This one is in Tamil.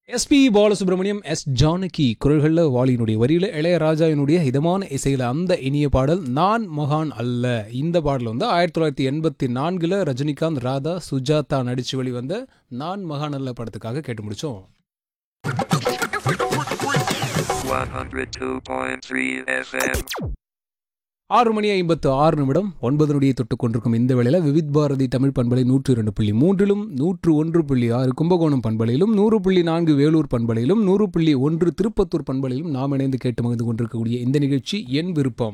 எஸ்பி பாலசுப்ரமணியம் எஸ் ஜானகி குரல்களில் வாலியினுடைய வரியில் இளையராஜாவினுடைய இதமான இசையில் அந்த இனிய பாடல் நான் மகான் அல்ல இந்த பாடல் வந்து ஆயிரத்தி தொள்ளாயிரத்தி எண்பத்தி நான்கில் ரஜினிகாந்த் ராதா சுஜாதா நடிச்சு வெளிவந்த நான் மகான் அல்ல படத்துக்காக கேட்டு முடிச்சோம் 102.3 FM. ஆறு மணி ஐம்பத்து ஆறு நிமிடம் ஒன்பது நொடியை தொட்டுக் கொண்டிருக்கும் இந்த வேளையில் விவித் பாரதி தமிழ் பண்பலை நூற்று இரண்டு புள்ளி மூன்றிலும் நூற்று ஒன்று புள்ளி ஆறு கும்பகோணம் பண்பலையிலும் நூறு புள்ளி நான்கு வேலூர் பண்பலையிலும் நூறு புள்ளி ஒன்று திருப்பத்தூர் பண்பலையிலும் நாம் இணைந்து கேட்டு மகிழ்ந்து கொண்டிருக்கக்கூடிய இந்த நிகழ்ச்சி என் விருப்பம்